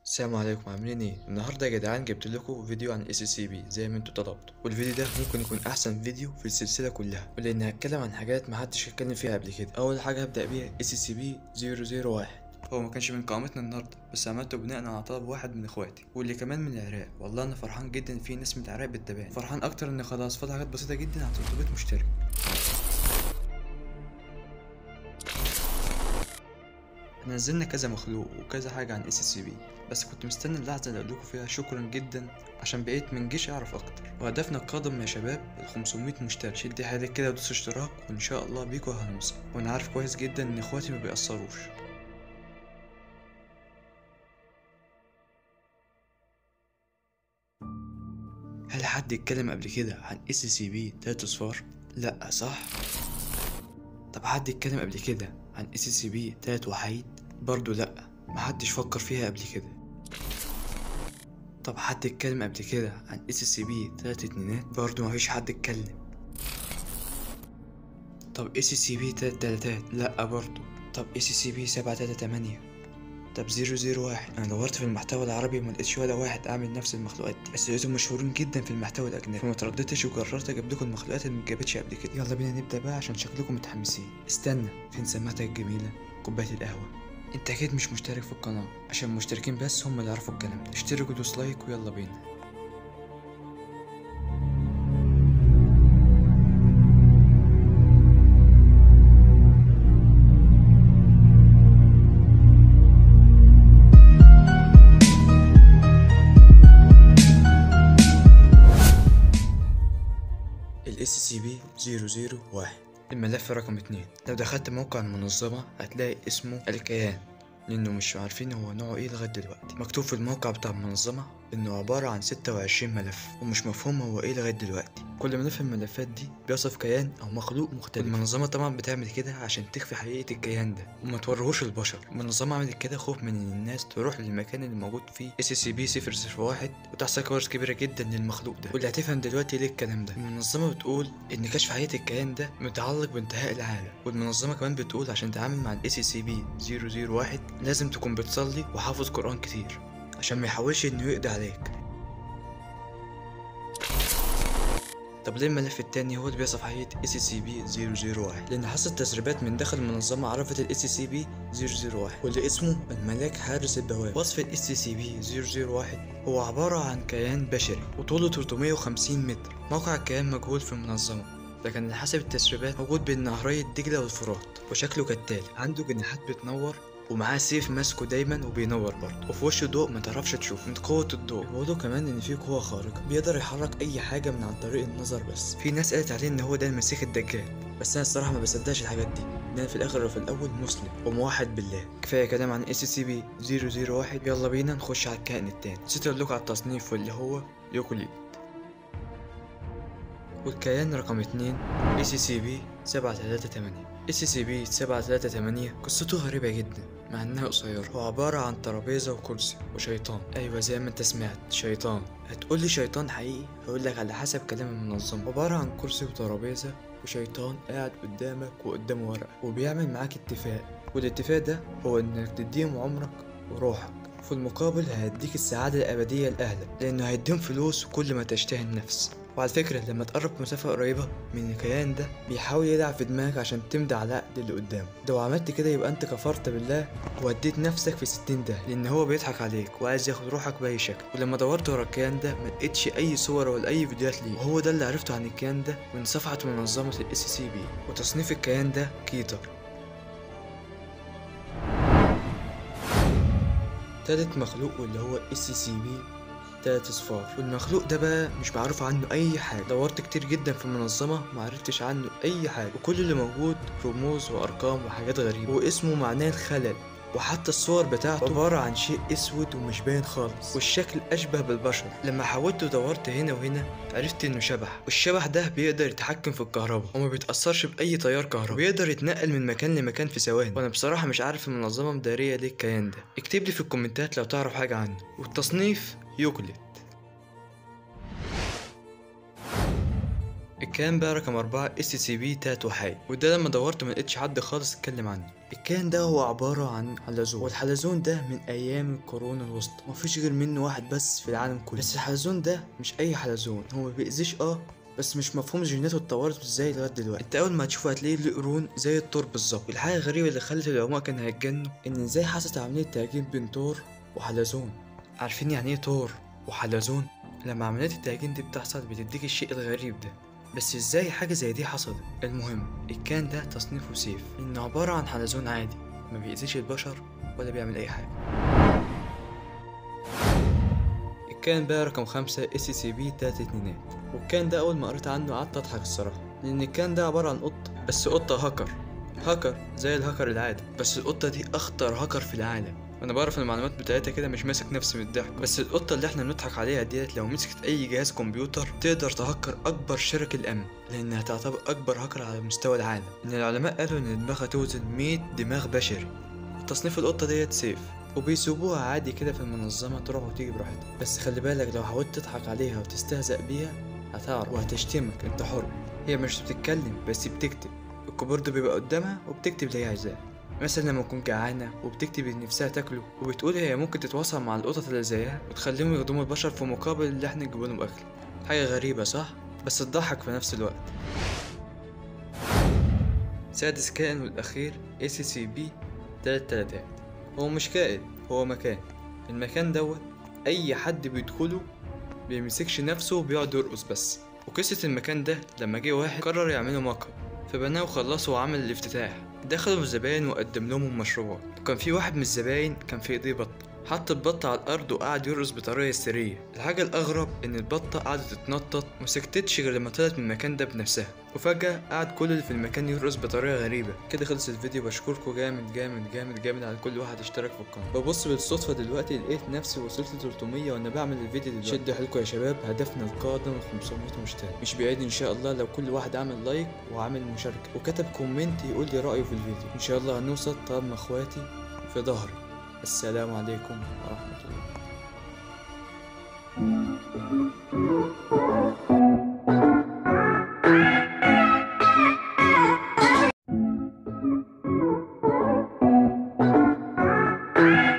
السلام عليكم عاملين ايه النهارده يا جدعان جبت لكم فيديو عن اس سي بي زي ما انتوا طلبتوا والفيديو ده ممكن يكون احسن فيديو في السلسله كلها ولان هتكلم عن حاجات محدش اتكلم فيها قبل كده اول حاجه هبدا بيها اس سي بي 001 هو ما كانش من قائمتنا النهارده بس عملته بناء على طلب واحد من اخواتي واللي كمان من العراق والله انا فرحان جدا في ناس من العراق بتتابعني فرحان اكتر ان خلاص فاضل حاجات بسيطه جدا على 300 مشترك احنا نزلنا كذا مخلوق وكذا حاجة عن اس سي بي بس كنت مستني اللحظة اللي اقول لكم فيها شكرا جدا عشان بقيت من جيش اعرف اكتر وهدفنا القادم يا شباب ال 500 مشترك شد حيلك كده ودوس اشتراك وان شاء الله بيكوا هنوصل وانا عارف كويس جدا ان اخواتي ما بيأثروش هل حد اتكلم قبل كده عن اس سي بي تلات اصفار لا صح طب حد اتكلم قبل كده عن اس سي بي تلات وحيد برضو لا محدش فكر فيها قبل كده طب حد اتكلم قبل كده عن اس سي بي تلات اتنينات برضو مفيش حد اتكلم طب اس سي بي تلات تلاتات لا برضو طب اس سي بي سبعة تلاتة تمانية طب زيرو زيرو واحد انا دورت في المحتوى العربي ما لقيتش ولا واحد اعمل نفس المخلوقات دي بس لقيتهم مشهورين جدا في المحتوى الاجنبي فما ترددتش وقررت اجيب لكم المخلوقات اللي متجابتش قبل كده يلا بينا نبدا بقى عشان شكلكم متحمسين استنى فين سماعتك الجميله كوبايه القهوه انت اكيد مش مشترك في القناه عشان المشتركين بس هم اللي يعرفوا الكلام ده اشترك ودوس لايك ويلا بينا الاس سي بي 001 الملف رقم اتنين لو دخلت موقع المنظمة هتلاقي اسمه الكيان لأنه مش عارفين هو نوعه ايه لغاية دلوقتي مكتوب في الموقع بتاع المنظمة إنه عبارة عن ستة وعشرين ملف ومش مفهوم هو ايه لغاية دلوقتي كل ملف من الملفات دي بيوصف كيان أو مخلوق مختلف المنظمة طبعا بتعمل كده عشان تخفي حقيقة الكيان ده وما توريهوش البشر المنظمة عملت كده خوف من إن الناس تروح للمكان اللي موجود فيه اس سي بي 001 وتحصل كوارث كبيرة جدا للمخلوق ده واللي هتفهم دلوقتي ليه الكلام ده المنظمة بتقول إن كشف حقيقة الكيان ده متعلق بانتهاء العالم والمنظمة كمان بتقول عشان تتعامل مع الاس سي بي 001 لازم تكون بتصلي وحافظ قرآن كتير عشان ما يحاولش إنه يقضي عليك طب ليه الملف التاني هو اللي بيصف حقيقة اس سي بي 001 لأن حصلت تسريبات من داخل المنظمة عرفت الاس سي بي 001 واللي اسمه الملاك حارس البوابة وصف الاس سي بي 001 هو عبارة عن كيان بشري وطوله 350 متر موقع الكيان مجهول في المنظمة لكن حسب التسريبات موجود بين نهري الدجلة والفرات وشكله كالتالي عنده جناحات بتنور ومعاه سيف ماسكه دايما وبينور برضه وفي وشه ضوء ما تعرفش تشوف من قوة الضوء بيقولوا كمان ان في قوة خارقة بيقدر يحرك اي حاجة من عن طريق النظر بس في ناس قالت عليه ان هو ده المسيح الدجال بس انا الصراحة ما بصدقش الحاجات دي لان أنا في الاخر وفي الاول مسلم وموحد بالله كفاية كلام عن اس سي بي 001 يلا بينا نخش على الكائن التاني نسيت اقول لكم على التصنيف واللي هو يوكوليد والكيان رقم اتنين اي سي سي بي سبعة تلاتة تمانية اي سي سي بي سبعة تلاتة تمانية قصته غريبة جدا مع انها قصيرة هو عبارة عن ترابيزة وكرسي وشيطان ايوه زي ما انت سمعت شيطان هتقولي شيطان حقيقي هقولك على حسب كلام المنظمة عبارة عن كرسي وترابيزة وشيطان قاعد قدامك وقدامه ورقة وبيعمل معاك اتفاق والاتفاق ده هو انك تديهم عمرك وروحك في المقابل هيديك السعادة الأبدية لأهلك لأنه هيديهم فلوس كل ما تشتهي النفس وعلى فكرة لما تقرب مسافة قريبة من الكيان ده بيحاول يلعب في دماغك عشان تمضي على العقد اللي قدامه لو عملت كده يبقى انت كفرت بالله ووديت نفسك في ستين ده لان هو بيضحك عليك وعايز ياخد روحك بأي شكل ولما دورت ورا الكيان ده ما لقيتش اي صور ولا اي فيديوهات ليه وهو ده اللي عرفته عن الكيان ده من صفحة منظمة الاس سي بي وتصنيف الكيان ده كيتر تالت مخلوق واللي هو اس سي بي تلات اصفار والمخلوق ده بقى مش معروف عنه اي حاجه دورت كتير جدا في المنظمه معرفتش عنه اي حاجه وكل اللي موجود رموز وارقام وحاجات غريبه واسمه معناه الخلل وحتى الصور بتاعته عبارة عن شيء اسود ومش باين خالص والشكل اشبه بالبشر لما حاولت ودورت هنا وهنا عرفت انه شبح والشبح ده بيقدر يتحكم في الكهرباء وما بيتأثرش بأي تيار كهرباء ويقدر يتنقل من مكان لمكان في ثواني وانا بصراحة مش عارف المنظمة مدارية ليه الكيان ده اكتب لي في الكومنتات لو تعرف حاجة عنه والتصنيف يوكليد الكائن بقى رقم أربعة اس سي بي تات وحي وده لما دورت ما لقيتش حد خالص اتكلم عنه الكائن ده هو عبارة عن حلزون والحلزون ده من أيام القرون الوسطى مفيش غير منه واحد بس في العالم كله بس الحلزون ده مش أي حلزون هو ما بيأذيش اه بس مش مفهوم جيناته اتطورت ازاي لغايه دلوقتي انت اول ما تشوفه هتلاقيه له قرون زي الثور بالظبط الحاجه الغريبه اللي خلت العلماء كانوا هيتجنوا ان ازاي حصلت عمليه تهجين بين ثور وحلزون عارفين يعني ايه ثور وحلزون لما عمليات التهجين دي بتحصل بتديك الشيء الغريب ده بس ازاي حاجه زي دي حصلت المهم الكائن ده تصنيفه سيف انه عباره عن حلزون عادي ما بيأذيش البشر ولا بيعمل اي حاجه الكائن بقى رقم خمسة اس سي بي تلات اتنينات والكائن ده أول ما قريت عنه قعدت أضحك الصراحة لأن الكائن ده عبارة عن قط بس قطة هاكر هاكر زي الهاكر العادي بس القطة دي أخطر هاكر في العالم أنا بعرف إن المعلومات بتاعتها كده مش ماسك نفسي من الضحك بس القطة اللي احنا بنضحك عليها ديت لو مسكت أي جهاز كمبيوتر تقدر تهكر أكبر شركة الأمن لأنها تعتبر أكبر هاكر على مستوى العالم إن العلماء قالوا إن دماغها توزن 100 دماغ بشري تصنيف القطة ديت سيف وبيسيبوها عادي كده في المنظمة تروح وتيجي براحتها بس خلي بالك لو حاولت تضحك عليها وتستهزأ بيها هتعرف وهتشتمك انت حر هي مش بتتكلم بس بتكتب الكيبورد بيبقى قدامها وبتكتب اللي هي عايزاه مثلا لما تكون جعانة وبتكتب إن نفسها تاكله وبتقول هي ممكن تتواصل مع القطط اللي زيها وتخليهم يخدموا البشر في مقابل اللي احنا نجيب لهم أكل حاجة غريبة صح؟ بس تضحك في نفس الوقت سادس كائن والأخير اس سي بي تلات تلاتات هو مش كائن هو مكان المكان دوت أي حد بيدخله بيمسكش نفسه وبيقعد يرقص بس وقصة المكان ده لما جه واحد قرر يعمله مقهى فبناه وخلصه وعمل الافتتاح دخلوا الزباين وقدم لهم المشروبات وكان في واحد من الزباين كان في ايديه بطة حط البطة على الأرض وقعد يرقص بطريقة هستيرية الحاجة الأغرب إن البطة قعدت تتنطط ومسكتتش غير لما طلعت من المكان ده بنفسها وفجأة قعد كل اللي في المكان يرقص بطريقة غريبة كده خلص الفيديو بشكركم جامد جامد جامد جامد على كل واحد اشترك في القناة ببص بالصدفة دلوقتي لقيت نفسي وصلت ل 300 وأنا بعمل الفيديو دلوقتي شدوا حيلكم يا شباب هدفنا القادم ال 500 مشترك مش بعيد إن شاء الله لو كل واحد عمل لايك وعامل مشاركة وكتب كومنت يقول لي رأيه في الفيديو إن شاء الله هنوصل طالما إخواتي في ظهري السلام عليكم ورحمة الله